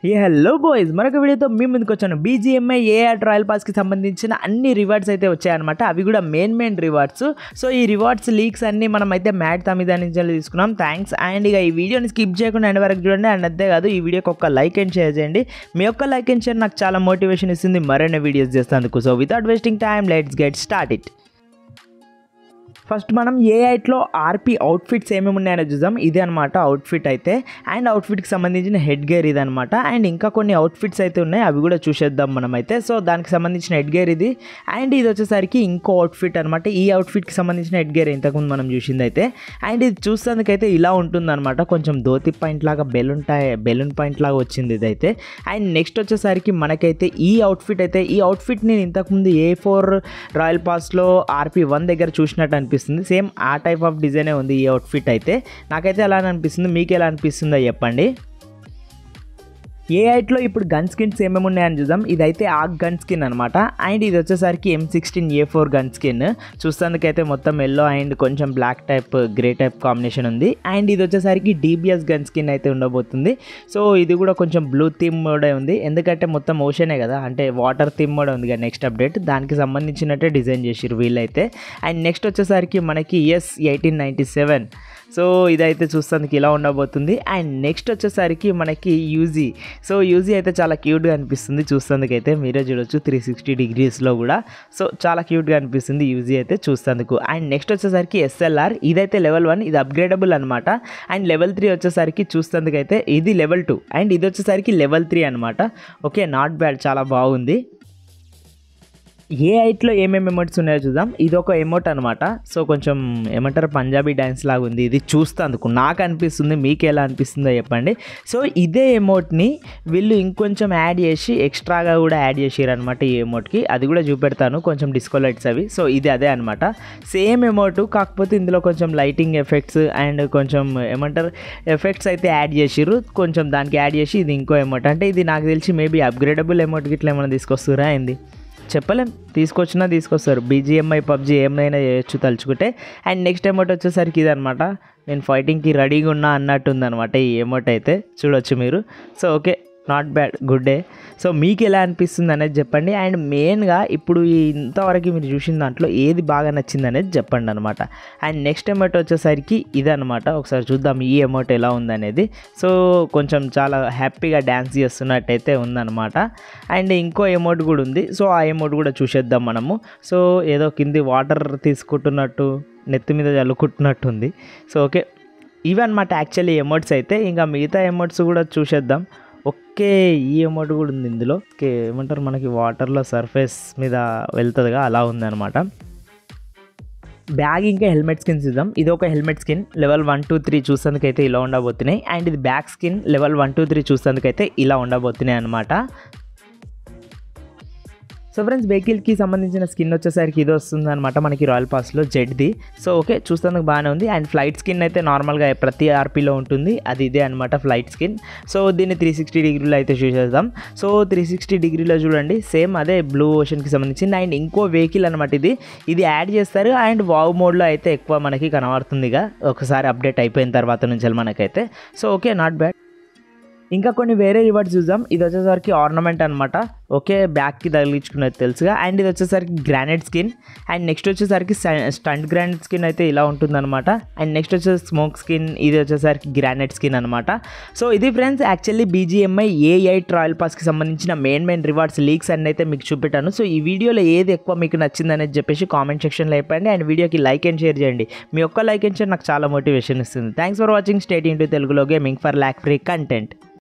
ఏ hello boys మరొక వీడియోతో మీ ముందుకు వచ్చాను బీజిఎంఐ ఏఆర్ రాయల్ పాస్కి సంబంధించిన అన్ని రివార్డ్స్ అయితే వచ్చాయన్నమాట అవి కూడా మెయిన్ మెయిన్ రివార్డ్స్ సో ఈ రివార్డ్స్ లీక్స్ అన్ని మనం అయితే మ్యాట్ తమిదా నుంచి తీసుకున్నాం థ్యాంక్స్ అండ్ ఇక ఈ వీడియోని స్కిప్ చేయకుండా ఎండ్ వరకు చూడండి అండ్ అంతే కాదు ఈ వీడియోకి ఒక లైక్ అండ్ షేర్ చేయండి మీ యొక్క లైక్ అండ్ షేర్ నాకు చాలా మోటివేషన్ ఇస్తుంది మరిన్ని వీడియోస్ చేస్తాను so without wasting time let's get start it first మనం ఏ ఐట్లో ఆర్పి అవుట్ఫిట్స్ ఏమేమి ఉన్నాయో చూద్దాం ఇదే అనమాట అవుట్ఫిట్ అయితే అండ్ అవుట్ఫిట్కి సంబంధించిన హెడ్ గేర్ ఇది అనమాట అండ్ ఇంకా కొన్ని అవుట్ఫిట్స్ అయితే ఉన్నాయి అవి కూడా చూసేద్దాం మనం అయితే సో దానికి సంబంధించిన హెడ్ గేర్ ఇది అండ్ ఇది వచ్చేసరికి ఇంకో అవుట్ఫిట్ అనమాట ఈ అవుట్ఫిట్కి సంబంధించిన హెడ్ గేర్ ఇంతకుముందు మనం చూసింది అయితే అండ్ ఇది చూసేందుకైతే ఇలా ఉంటుందన్నమాట కొంచెం ధోతి పాయింట్ లాగా బెలూన్ టై బెలూన్ పాయింట్ లాగా వచ్చింది ఇదైతే అండ్ నెక్స్ట్ వచ్చేసరికి మనకైతే ఈ అవుట్ఫిట్ అయితే ఈ అవుట్ఫిట్ నేను ఇంతకుముందు ఏ ఫోర్ రాయల్ పాస్లో ఆర్పి వన్ దగ్గర చూసినట్టు అనిపిస్తుంది సేమ్ ఆ టైప్ ఆఫ్ డిజైనే ఉంది ఈ అవుట్ఫిట్ అయితే నాకైతే ఎలా అనిపిస్తుంది మీకు ఎలా అనిపిస్తుందో చెప్పండి ఏ ఐట్లో ఇప్పుడు గన్ స్కిన్స్ ఏమేమి ఉన్నాయని చూద్దాం ఇదైతే ఆ గన్ స్కిన్ అనమాట అండ్ ఇది వచ్చేసరికి M sixteen A four gun skin చూస్తానికైతే మొత్తం ఎల్లో అండ్ కొంచెం black type grey type combination ఉంది అండ్ ఇది వచ్చేసరికి డీబీఎస్ గన్ స్కిన్ అయితే ఉండబోతుంది సో ఇది కూడా కొంచెం బ్లూ థీమ్ కూడా ఉంది ఎందుకంటే మొత్తం ఓషనే కదా అంటే వాటర్ థీమ్ కూడా ఉంది కదా నెక్స్ట్ అప్డేట్ దానికి సంబంధించినట్టే డిజైన్ చేసిరు వీళ్ళైతే అండ్ నెక్స్ట్ వచ్చేసరికి మనకి S eighteen ninety seven so ఇదైతే చూస్తానికి ఇలా ఉండబోతుంది అండ్ నెక్స్ట్ వచ్చేసరికి మనకి యూజీ సో యూజీ అయితే చాలా క్యూట్గా అనిపిస్తుంది చూస్తందుకు అయితే మీరే చూడొచ్చు త్రీ సిక్స్టీ డిగ్రీస్లో కూడా సో చాలా క్యూట్గా అనిపిస్తుంది యూజీ అయితే చూస్తందుకు అండ్ నెక్స్ట్ వచ్చేసరికి ఎస్ఎల్ఆర్ ఇదైతే లెవెల్ వన్ ఇది అప్గ్రేడబుల్ అనమాట అండ్ లెవెల్ త్రీ వచ్చేసరికి చూస్తందుకు అయితే ఇది లెవెల్ టూ అండ్ ఇది వచ్చేసరికి లెవెల్ త్రీ అనమాట ఓకే నాట్ బ్యాడ్ చాలా బాగుంది ఏ ఐట్లో ఏమేమి ఎమోట్స్ ఉన్నాయో చూద్దాం ఇది ఒక ఎమోట్ అనమాట సో కొంచెం ఏమంటారు పంజాబీ డ్యాన్స్ లాగా ఉంది ఇది చూస్తందుకు నాకు అనిపిస్తుంది మీకు ఎలా అనిపిస్తుందో చెప్పండి సో ఇదే ఎమోట్ని వీళ్ళు ఇంకొంచెం యాడ్ చేసి ఎక్స్ట్రాగా కూడా యాడ్ చేసారు అనమాట ఈ ఎమోట్కి అది కూడా చూపెడతాను కొంచెం డిస్కో లైట్స్ అవి సో ఇది అదే అనమాట సేమ్ ఎమోట్ కాకపోతే ఇందులో కొంచెం లైటింగ్ ఎఫెక్ట్స్ అండ్ కొంచెం ఏమంటారు ఎఫెక్ట్స్ అయితే యాడ్ చేసిర్రు కొంచెం దానికి యాడ్ చేసి ఇది ఇంకో ఎమోట్ అంటే ఇది నాకు తెలిసి మేబీ అప్గ్రేడబుల్ ఎమోట్కి ఇట్లా ఏమైనా తీసుకొస్తురా ఏంది చెప్పలేం తీసుకొచ్చినా తీసుకొస్తారు బీజిఎంఐ పబ్జీ ఏమైనా చేయొచ్చు తలుచుకుంటే అండ్ నెక్స్ట్ ఎమౌంట్ వచ్చేసరికి ఇది అనమాట నేను ఫైటింగ్కి రెడీగా ఉన్నా అన్నట్టు ఉందన్నమాట ఈ ఎమౌంట్ అయితే చూడొచ్చు మీరు so okay not bad good day so మీకు ఎలా అనిపిస్తుంది అనేది చెప్పండి అండ్ మెయిన్గా ఇప్పుడు ఈ ఇంతవరకు మీరు చూసిన దాంట్లో ఏది బాగా నచ్చింది అనేది చెప్పండి అనమాట అండ్ నెక్స్ట్ ఎమౌంట్ వచ్చేసరికి ఇదనమాట ఒకసారి చూద్దాం ఈ అమౌంట్ ఎలా ఉందనేది సో కొంచెం చాలా హ్యాపీగా డ్యాన్స్ చేస్తున్నట్టయితే ఉందన్నమాట అండ్ ఇంకో అమౌంట్ కూడా ఉంది సో ఆ అమౌంట్ కూడా చూసేద్దాం మనము సో ఏదో కింది వాటర్ తీసుకుంటున్నట్టు నెత్తి మీద చల్లుకుంటున్నట్టుంది సో ఓకే ఇవన్నమాట యాక్చువల్లీ ఎమౌంట్స్ అయితే ఇంకా మిగతా ఎమౌంట్స్ కూడా చూసేద్దాం ఓకే ఈ అమౌంట్ కూడా ఉంది ఇందులో ఓకే ఏమంటారు మనకి వాటర్లో సర్ఫేస్ మీద వెళ్తుందిగా అలా ఉందన్నమాట బ్యాగ్ ఇంకా హెల్మెట్ స్కిన్స్ ఇద్దాం ఇది ఒక helmet skin level one two three చూసేందుకైతే ఇలా ఉండబోతున్నాయి అండ్ ఇది back skin level one two three చూసేందుకైతే ఇలా ఉండబోతున్నాయి అనమాట సో ఫ్రెండ్స్ వెహికల్కి సంబంధించిన స్కిన్ వచ్చేసరికి ఇది వస్తుంది అనమాట మనకి రాయల్ పాస్లో జెడ్ది సో ఓకే చూస్తానికి బాగానే ఉంది అండ్ ఫ్లైట్ స్కిన్ అయితే నార్మల్గా ప్రతి ఆర్పీలో ఉంటుంది అది ఇదే అనమాట ఫ్లైట్ స్కిన్ సో దీన్ని త్రీ సిక్స్టీ డిగ్రీలో అయితే చూసేద్దాం సో త్రీ సిక్స్టీ డిగ్రీలో చూడండి సేమ్ అదే బ్లూ ఓషన్కి సంబంధించింది అండ్ ఇంకో వెహికల్ అనమాట ఇది ఇది యాడ్ చేస్తారు అండ్ వావ్ మోడ్లో అయితే ఎక్కువ మనకి కనబడుతుందిగా ఒకసారి అప్డేట్ అయిపోయిన తర్వాత నుంచి మనకైతే సో ఓకే నాట్ బ్యాడ్ ఇంకా కొన్ని వేరే రివార్డ్స్ చూద్దాం ఇది వచ్చేసరికి ఆర్నమెంట్ అనమాట ఓకే బ్యాక్కి తగిలించుకున్నది తెలుసుగా అండ్ ఇది వచ్చేసరికి గ్రానైట్ స్కిన్ అండ్ నెక్స్ట్ వచ్చేసరికి స్టంట్ గ్రానైట్ స్కిన్ అయితే ఇలా ఉంటుందన్నమాట అండ్ నెక్స్ట్ వచ్చేసి స్మోక్ స్కిన్ ఇది వచ్చేసరికి గ్రానైట్ స్కిన్ అనమాట సో ఇది friends actually BGMI A eight royal పాస్కి సంబంధించిన మెయిన్ మెయిన్ రివార్డ్స్ లీక్స్ అన్ని అయితే మీకు చూపెట్టాను సో ఈ వీడియోలో ఏది ఎక్కువ మీకు నచ్చింది అనేది చెప్పేసి కామెంట్ సెక్షన్లో అయిపోయింది అండ్ వీడియోకి లైక్ అండ్ షేర్ చేయండి మీ ఒక్క లైక్ అండ్ షేర్ నాకు చాలా మోటివేషన్ ఇస్తుంది thanks for watching stay tuned to తెలుగులో gaming for lag free content